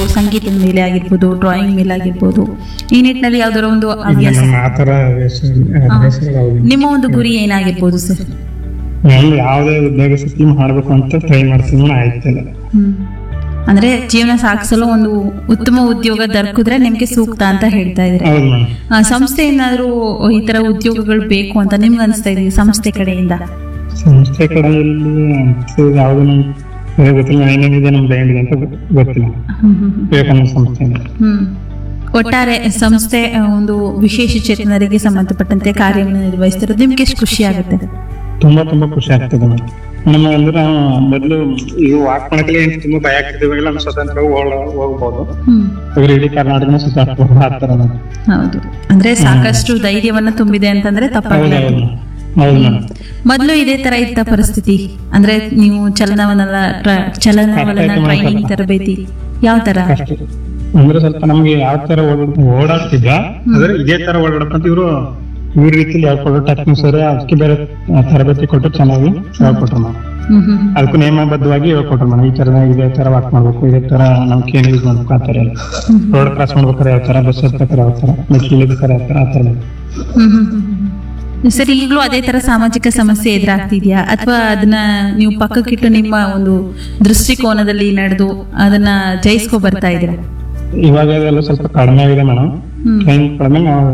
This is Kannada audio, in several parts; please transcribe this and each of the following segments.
ಸಂಗೀತದ ಮೇಲೆ ಆಗಿರ್ಬೋದು ಡ್ರಾಯಿಂಗ್ ಮೇಲೆ ಆಗಿರ್ಬೋದು ಈ ನಿಟ್ಟಿನಲ್ಲಿ ಯಾವ್ದಾರ ಒಂದು ಇಲ್ಲ ಹವ್ಯಾಸ ನಮ್ಮ ಆ ಥರ ಹವ್ಯಾಸಗಳು ಯಾವ್ದು ಇಲ್ಲ. ನಿಮ್ಮ ಒಂದು ಗುರಿ ಏನಾಗಿರ್ಬೋದು ಸರ್ ನಾನು ಯಾವುದೇ ಉದ್ಯೋಗ ಸ್ಥಿತಿ ಮಾಡಬೇಕು ಅಂತ ಟ್ರೈ ಮಾಡ್ತೀನಿ ಆಯ್ತಿಲ್ಲ ಹ್ಮ್ ಅಂದ್ರೆ ಜೀವನ ಸಾಗಿಸಲು ಒಂದು ಉತ್ತಮ ಉದ್ಯೋಗ ದೊರಕಿದ್ರೆ ನಿಮ್ಗೆ ಸೂಕ್ತ ಅಂತ ಹೇಳ್ತಾ ಇದ್ರೆ ಹೌದು ಮೇಡಮ್ ಆ, ಸಂಸ್ಥೆ ಏನಾದ್ರು ಈ ತರ ಉದ್ಯೋಗಗಳು ಬೇಕು ಅಂತ ನಿಮ್ಗೆ ಅನಿಸ್ತಾ ಇದೆಯಾ ಸಂಸ್ಥೆ ಕಡೆಯಿಂದ ಸಂಸ್ಥೆ ಕಡೆಯಲ್ಲಿ ಅಂತ ಯಾವುದು ನಮ್ಗೆ ಗೊತ್ತಿಲ್ಲ ಏನೇನಿದೆ ನಮ್ಮ ಬ್ಯಾಂಡ್ ಅಂತ ಗೊ- ಗೊತ್ತಿಲ್ಲ ಹ್ಮ್ ಹ್ಮ್ ವಿವೇಕಾನಂದ ಸಂಸ್ಥೆ ಹ್ಮ್ ಒಟ್ಟಾರೆ ಸಂಸ್ಥೆ ಆ, ಒಂದು ವಿಶೇಷ ಚೇತನರಿಗೆ ಸಂಬಂಧಪಟ್ಟಂತೆ ಕಾರ್ಯವನ್ನು ನಿರ್ವಹಿಸ್ತಿರೋದು ನಿಮ್ಗೆ ಎಷ್ಟು ಖುಷಿ ಆಗುತ್ತೆ ತುಂಬಾ ತುಂಬಾ ಖುಷಿ ಆಗ್ತದೆ ಮೇಡಮ್ ನಮ್ಮ ಅಂದ್ರೆ ನಾವು ಮೊದಲು ಈಗ ವಾಕ್ ಮಾಡಕ್ಕೆ ಏನ್ ತುಂಬಾ ಭಯ ಆಗ್ತಿದ್ವಿ ನಮ್ಮ ಸ್ವತಂತ್ರ ಹೋಗ್ಬೋದು ಹ್ಮ್ ಇವ್ರು ಇಡೀ ಕರ್ನಾಟಕನ ಸುತ್ತಾಡ್ಬೋದು ಆ ಥರ ನಾವು. ಹೌದು ಅಂದ್ರೆ ಸಾಕಷ್ಟು ಧೈರ್ಯವನ್ನ ತುಂಬಿದೆ ಅಂತಂದ್ರೆ ಹೌದು ತಪ್ಪಾಗಲ್ಲ ಹೌದು ಹೌದು ಮೇಡಮ್ ಮೊದಲು ಇದೇ ತರ ಇತ್ತ ಪರಿಸ್ಥಿತಿ ಅಂದ್ರೆ ನೀವು ಚಲನವಲನ ಟ್ರ- ಚಲನವಲನ ಕಷ್ಟ ಆಯ್ತು ಟ್ರೈನಿಂಗ್ ಮಾತ್ರ. ತರಬೇತಿ ಯಾವ ತರ ಕಷ್ಟ ಅಂದ್ರೆ ಸ್ವಲ್ಪ ನಮ್ಗೆ ಯಾವ ತರ ಓಡ್- ಓಡಾಡ್ತಿದ್ದ ಅಂದ್ರೆ ಇದೇ ತರ ಓಡಾಡಪ್ಪ ಅಂತ ಇವರು ಇವ್ರ ರೀತಿಲಿ ಹೇಳ್ಕೊಡ್ರು ಟೆಕ್ನಿಕ್ ಸರ್ ಅದಕ್ಕೆ ಬೇರೆ ತರಬೇತಿ ಕೊಟ್ಟು ಚೆನ್ನಾಗಿ ಹೇಳ್ಕೊಟ್ರು ನಾವು ಹ್ಮ್ ಹ್ಮ್ ಹ್ಮ್. ಅದಕ್ಕೂ ನಿಯಮಬದ್ಧವಾಗಿ ಹೇಳ್ಕೊಟ್ರು ನಾವು ಈ ತರ ಇದೇ ತರ ವಾಕ್ ಮಾಡ್ಬೇಕು ಇದೇ ತರ ನಾವು ಕೇನ್ ಯೂಸ್ ಮಾಡ್ಬೇಕು ಆ ತರ ಎಲ್ಲ ರೋಡ್ ಕ್ರಾಸ್ ಮಾಡ್ಬೇಕಾದ್ರೆ ಯಾವ ತರ ಬಸ್ ಹತ್ಬೇಕಾದ್ರೆ ಯಾವ ತರ ಮೆಟ್ಲು ಇಳಿಬೇಕಾದ್ರೆ ಯಾವ ತರ ಆ ತರ ಹ್ಮ್ ಹ್ಮ್ ಹ್ಮ್ ಹ್ಮ್. ಸರಿ ಈಗಲೂ ಅದೇ ತರ ಸಾಮಾಜಿಕ ಸಮಸ್ಯೆ ಎದುರಾಗ್ತಿದ್ಯಾ ಅಥವಾ ಅದನ್ನ ನೀವು ಪಕ್ಕಕ್ಕಿಟ್ಟು ನಿಮ್ಮ ಒಂದು ದೃಷ್ಟಿಕೋನದಲ್ಲಿ ನಡೆದು ಅದನ್ನ ಜಯಿಸ್ಕೊ ಬರ್ತಾ ಇದ್ದೀರಾ ಇವಾಗ ಅದೆಲ್ಲ ಸ್ವಲ್ಪ ಕಡಿಮೆ ಆಗಿದೆ ಮೇಡಮ್ ಹ್ಮ್. ಟ್ರೈನ್ ಕಡಿಮೆ ನಾವು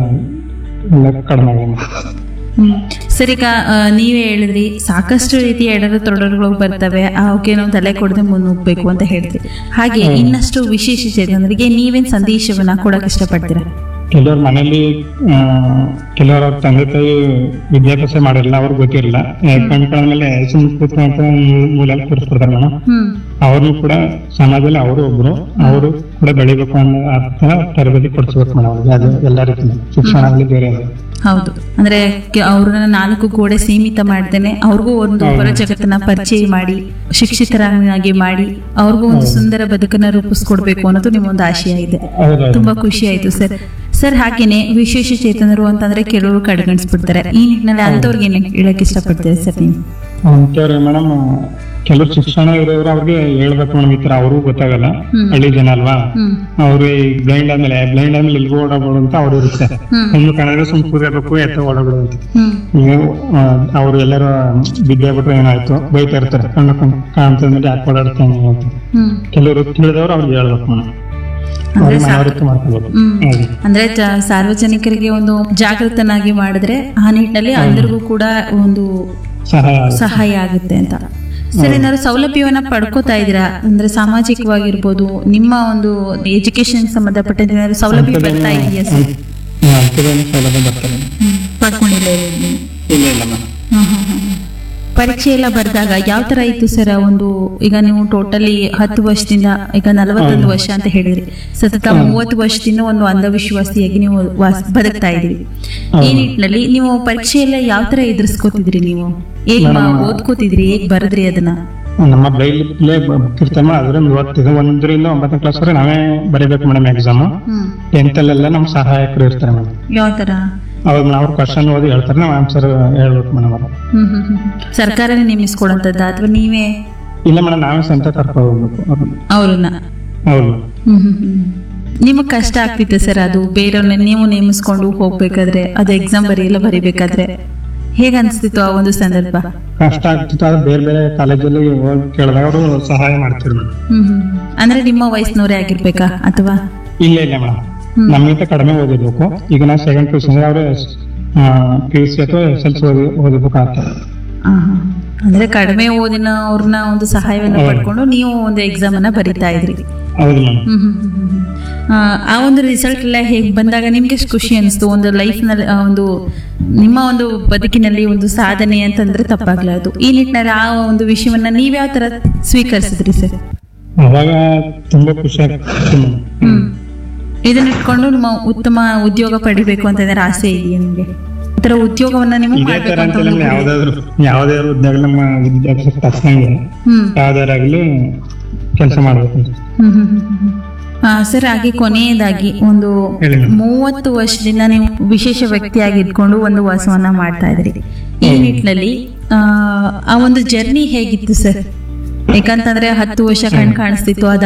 ಎಲ್ಲ ಕಡಿಮೆ ಆಗಿದೆ madam. ಹ್ಮ್. ಸರಿ ಈಗ ಆ, ನೀವೇ ಹೇಳಿದ್ರಿ ಸಾಕಷ್ಟು ರೀತಿಯ ಎಡರು ತೊಡರುಗಳು ಬರ್ತವೆ ಅವಕ್ಕೆ ನಾವು ತಲೆ ಕೊಡದೆ ಮುನ್ನುಗ್ಬೇಕು ಅಂತ ಹೇಳ್ತೀವಿ ಹಾಗೆ ಇನ್ನಷ್ಟು ವಿಶೇಷ ಚೇತನರಿಗೆ ನೀವೇನ್ ಸಂದೇಶವನ್ನ ಕೊಡಕ್ ಇಷ್ಟಪಡ್ತೀರಾ ಕೆಲವ್ರ ಮನೇಲಿ ಆ, ಕೆಲವ್ರ ಅವ್ರ ತಂದೆ ತಾಯಿ ವಿದ್ಯಾಭ್ಯಾಸ ಮಾಡಿರಲ್ಲ ಅವ್ರಿಗೆ ಗೊತ್ತಿರಲ್ಲ ಕಣ್ಕೊಂಡ್ಮೇಲೆ ಸುಮ್ಮನೆ ಕೂತ್ಕೊಂತ ಮೂಲೆಯಲ್ಲಿ ಕೂರಿಸ್ಬಿಡ್ತಾರೆ ಮೇಡಮ್ ಹ್ಮ್ ಅವ್ರನ್ನು ಕೂಡ ಸಮಾಜದಲ್ಲಿ ಅವರು ಒಬ್ರು ಅವರು ಕೂಡ ಬೆಳಿಬೇಕು ಅನ್ನೋ ಅರ್ಥ ತರಬೇತಿ ಕೊಡಿಸ್ಬೇಕು ಮೇಡಮ್ ಅವ್ರಿಗೆ ಅದು ಎಲ್ಲ ರೀತಿ ಶಿಕ್ಷಣ ಆಗಲಿ ಬೇರೆ ಆಗಲಿ ಹೌದು ಅಂದ್ರೆ ಕೆ- ಅವ್ರನ್ನ ನಾಲ್ಕು ಗೋಡೆ ಸೀಮಿತ ಮಾಡ್ದೇನೆ ಅವ್ರಿಗೂ ಒಂದು ಹೊರ ಜಗತ್ತನ್ನ ಪರಿಚಯ ಮಾಡಿ ಶಿಕ್ಷಿತರಾಗಿ ಮಾಡಿ ಅವ್ರಿಗೂ ಒಂದು ಸುಂದರ ಬದುಕನ್ನ ರೂಪಿಸ್ಕೊಡ್ಬೇಕು ಅನ್ನೋದು ನಿಮ್ಮೊಂದು ಆಶಯ ಇದೆ ಹೌದೌದು ತುಂಬಾ ಖುಷಿ ಆಯ್ತು ಸರ್ ಸರ್ ಹಾಗೇನೆ ವಿಶೇಷ ಚೇತನರು ಅಂತಂದ್ರೆ ಕೆಲವರು ಕಡೆಗಣಿಸ್ಬಿಡ್ತಾರೆ ಈ ನಿಟ್ಟಿನಲ್ಲಿ ಅಂತವ್ರಿಗೆ ಏನ್ ಹೇಳಕ್ ಇಷ್ಟಪಡ್ತೀರಿ ಸರ್ ನೀವು ಅಂತವ್ರೆ ಮೇಡಮ್ ಕೆಲವ್ರು ಶಿಕ್ಷಣ ಇರೋರು ಅವ್ರಿಗೆ ಹೇಳ್ಬೇಕು ಮೇಡಮ್ ಈ ತರ ಅವ್ರಿಗೂ ಗೊತ್ತಾಗಲ್ಲ ಹ್ಮ್. ಹಳ್ಳಿ ಜನ ಅಲ್ವಾ ಹ್ಮ್ ಅವ್ರು ಬ್ಲೈಂಡ್ ಆದ್ಮೇಲೆ ಬ್ಲೈಂಡ್ ಆದ್ಮೇಲೆ ಎಲ್ಗೂ ಓಡಾಡ್ಬೋದು ಅಂತ ಅವ್ರು ಇರುತ್ತೆ ಹ್ಮ್. ಒಂದು ಕನ್ನಡ ಸುಮ್ ಕೂರ್ಬೇಕು ಎತ್ತ ಓಡಾಡ್ಬೋದು ಅಂತ ಹ್ಮ್ ಈಗ ಅವರು ಎಲ್ಲರೂ ವಿದ್ಯೆ ಬಿಟ್ರೆ ಏನಾಯ್ತು ಬೈತಾ ಇರ್ತಾರೆ ಕಣ್ಣು ಕಣ್ಣು ಕಾಣ್ತಂದ್ರೆ ಯಾಕೆ ಓಡಾಡ್ತಾನೆ ಅಂತ ಹ್ಮ್ ಕೆಲವರು ತಿಳಿದವ್ರು ಅವ್ರಿಗೆ ಹೇಳ್ಬೇಕು ಮೇಡಮ್ ಅಂದ್ರೆ ಅವ್ರಿಗೆ ಸಾಕು. ಮನವರಿಕೆ ಮಾಡ್ಕೋಬೇಕು ಹ್ಮ್. ಹಾಗೆ. ಅಂದ್ರೆ ಜ- ಸಾರ್ವಜನಿಕರಿಗೆ ಒಂದು ಜಾಗೃತನಾಗಿ ಮಾಡಿದ್ರೆ ಆ ನಿಟ್ಟಿನಲ್ಲಿ ಎಲ್ಲರಿಗೂ ಕೂಡ ಒಂದು ಸಹಾಯ ಆಗುತ್ತೆ. ಸಹಾಯ ಆಗುತ್ತೆ ಅಂತ ಸರ್ ಏನಾದ್ರು ಸೌಲಭ್ಯವನ್ನ ಪಡ್ಕೋತಾ ಇದ್ದೀರಾ ಅಂದ್ರೆ ಸಾಮಾಜಿಕವಾಗಿರ್ಬೋದು ನಿಮ್ಮ ಒಂದು ಎಜುಕೇಶನ್ ಸಂಬಂಧಪಟ್ಟಂತೆ ಏನಾದ್ರು ಸೌಲಭ್ಯ ಬರ್ತಾ ಇದೆಯಾ ಸರ್ ಹ್ಮ್, ಅಂಥದ್ದೇನು ಸೌಲಭ್ಯ ಬರ್ತಾರೆ ಪಡ್ಕೊಂಡಿಲ್ಲ ನೀವು ಇಲ್ಲ ಇಲ್ಲ ಮ್ಯಾಮ್ ಹ್ಮ್, ಹ್ಮ್, ಹ್ಮ್. ಪರೀಕ್ಷೆ ಎಲ್ಲ ಬರೆದಾಗ ಯಾವ ತರ ಇತ್ತು ಸರ್ ಒಂದು ಈಗ ನೀವು ಟೋಟಲಿ ಹತ್ತು ವರ್ಷದಿಂದ ಈಗ ನಲವತ್ತೊಂದು ವರ್ಷ ಅಂತ ಹೇಳಿದ್ರಿ ಸತತ ಮೂವತ್ತು ವರ್ಷದಿಂದ ಒಂದು ಅಂಧವಿಶ್ವಾಸಿಯಾಗಿ ನೀವು ವಾಸ ಬದುಕ್ತಾ ಇದ್ರಿ ಈ ನಿಟ್ಟಿನಲ್ಲಿ ನೀವು ಪರೀಕ್ಷೆ ಎಲ್ಲ ಯಾವ ತರ ಎದುರಿಸ್ಕೋತಿದ್ರಿ ನೀವು ಹೇಗ್ ಮಾ- ಓದ್ಕೋತಿದ್ರಿ ಹೇಗ್ ಬರದ್ರಿ ಅದನ್ನ ನಮ್ಮ ಬ್ರೈಲ್ ಬುಕ್ ಇರ್ತಮ್ಮ ಅದ್ರಿಂದ ಓದ್ತಿದ್ದೆ ಒಂದರಿಂದ ಒಂಬತ್ತನೇ ಕ್ಲಾಸ್ ವರೆಗೆ ನಾವೇ ಬರೀಬೇಕು ಮೇಡಮ್ ಎಕ್ಸಾಮ್ ಹ್ಮ್ ಟೆಂತ್ ಅಲ್ಲೆಲ್ಲ ನಮ್ಮ ಸಹಾಯಕರು ಇರ್ತಾರೆ ಮೇಡಮ್ ಯಾವ ತರ ಅವಾಗ ನಾವು ಕ್ವಶನ್ ಓದಿ ಹೇಳ್ತಾರೆ ನಾವು ಆನ್ಸರ್ ಹೇಳ್ಬೇಕು ಮೇಡಮ್ ಅವರು ಹ್ಮ್ ಹ್ಮ್ ಹ್ಮ್ ಸರ್ಕಾರನೇ ನೇಮಿಸ್ಕೊಡಂತದ್ದ ಅಥವಾ ನೀವೇ ಇಲ್ಲ ಮೇಡಮ್ ನಾವೇ ಸ್ವಂತ ಕರ್ಕೊಂಡು ಹೋಗ್ಬೇಕು ಅವ್ರನ್ನ. ಅವ್ರನ್ನ ಹೌದು ಹ್ಮ್ ಹ್ಮ್ ಹ್ಮ್. ನಿಮಗ್ ಕಷ್ಟ ಆಗ್ತಿತ್ತು ಸರ್ ಅದು ಬೇರೆಯವ್ರನ್ನ ನೀವು ನೇಮಿಸ್ಕೊಂಡು ಹೋಗ್ಬೇಕಾದ್ರೆ ಅದು ಎಕ್ಸಾಮ್ ಬರೆಯಲ್ಲ ಬರಿಬೇಕಾದ್ರೆ ಹೇಗ ಅನ್ಸ್ತಿತ್ತು ಆ ಒಂದು ಸಂದರ್ಭ ಕಷ್ಟ ಆಗ್ತಿತ್ತು ಆದ್ರೆ ಬೇರೆ ಬೇರೆ ಕಾಲೇಜಲ್ಲಿ ಹೋಗಿ ಕೇಳಿದಾಗ ಅವರು ಸಹಾಯ ಮಾಡ್ತಿದ್ರು ಮೇಡಮ್ ಹ್ಮ್ ಹ್ಮ್ ಅಂದ್ರೆ ನಿಮ್ಮ ವಯಸ್ಸಿನವರೇ ಆಗಿರ್ಬೇಕಾ ಅಥವಾ ಇಲ್ಲ ಇಲ್ಲ ಮೇಡಮ್ ನಮ್ಗಿಂತ ಕಡಿಮೆ ಓದಿರ್ಬೇಕು ಈಗ ನಾವು ಸೆಕೆಂಡ್ ಪಿ ಯು ಸಿ ಅವರು ಪಿ ಯು ಸಿ ಅಥವಾ ಎಸ್ ಎಲ್ ಸಿ ಓದಿ ಓದಬೇಕಾಗ್ತದೆ ಆ, ಹಾ. ಅಂದ್ರೆ ಕಡಿಮೆ ಓದಿನ ಅವ್ರನ್ನ ಒಂದು ಸಹಾಯವನ್ನ ಪಡ್ಕೊಂಡು ನೀವು ಒಂದು ಎಕ್ಸಾಮ್ ಅನ್ನ ಬರಿತಾ ಇದ್ರಿ ಹೌದು ಮೇಡಮ್ ಹ್ಮ್ ಹ್ಮ್ ಹ್ಮ್ ಹ್ಮ್. ಆ, ಆ ಒಂದು ರಿಸಲ್ಟ್ ಎಲ್ಲ ಹೇಗೆ ಬಂದಾಗ ನಿಮ್ಗೆ ಎಷ್ಟು ಖುಷಿ ಅನಿಸ್ತು ಒಂದು ಲೈಫ್ನಲ್ಲಿ ಒಂದು ನಿಮ್ಮ ಒಂದು ಬದುಕಿನಲ್ಲಿ ಒಂದು ಸಾಧನೆ ಅಂತಂದ್ರೆ ತಪ್ಪಾಗ್ಲಾರ್ದು ಈ ನಿಟ್ಟಿನಲ್ಲಿ ಆ ಒಂದು ವಿಷಯವನ್ನ ನೀವ್ ಯಾವ ತರ ಸ್ವೀಕರಿಸಿದ್ರಿ ಸರ್ ಅವಾಗ ತುಂಬಾ ಖುಷಿ ಆಗ್ತಿತ್ತು ಮೇಡಮ್ ಹ್ಮ್ ಇದನ್ನ ಇಟ್ಕೊಂಡು ನಿಮ್ಮ ಉತ್ತಮ ಉದ್ಯೋಗ ಪಡಿಬೇಕು ಅಂತ ಏನಾದ್ರು ಆಸೆ ಇದೆಯಾ ನಿಮ್ಗೆ ಈ ತರ ಉದ್ಯೋಗವನ್ನ ನೀವು ಇದೇ ತರ ಮಾಡ್ಬೇಕು ಅಂತ ಅಂತ ಒಂದು ಗುರಿ- ಯಾವ್ದಾದ್ರು ಯಾವ್ದಾದ್ರು ಉದ್ಯೋಗ ನಮ್ಮ ವಿದ್ಯಾಭ್ಯಾಸಕ್ಕೆ ತಕ್ಕಂಗೆ ಹ್ಮ್ ಯಾವ್ದಾರಾಗ್ಲಿ ಕೆಲಸ ಮಾಡ್ಬೇಕು ಅಂತ ಹ್ಮ್ ಹ್ಮ್ ಹ್ಮ್ ಹ್ಮ್. ಆ, ಸರ್ ಹಾಗೆ ಕೊನೆಯದಾಗಿ ಒಂದು ಹೇಳಿ ಮೇಡಮ್. ಮೂವತ್ತು ವರ್ಷದಿಂದ ನೀವು ವಿಶೇಷ ವ್ಯಕ್ತಿಯಾಗಿ ಇಟ್ಕೊಂಡು ಒಂದು ವಾಸವನ್ನ ಮಾಡ್ತಾ ಇದ್ರಿ ಈ ನಿಟ್ಟಿನಲ್ಲಿ ಆ, ಆ ಒಂದು ಜರ್ನಿ ಹೇಗಿತ್ತು ಸರ್ ಯಾಕಂತಂದ್ರೆ ಹತ್ತು ವರ್ಷ ಕಣ್ ಕಾಣಿಸ್ತಿತ್ತು ಅದ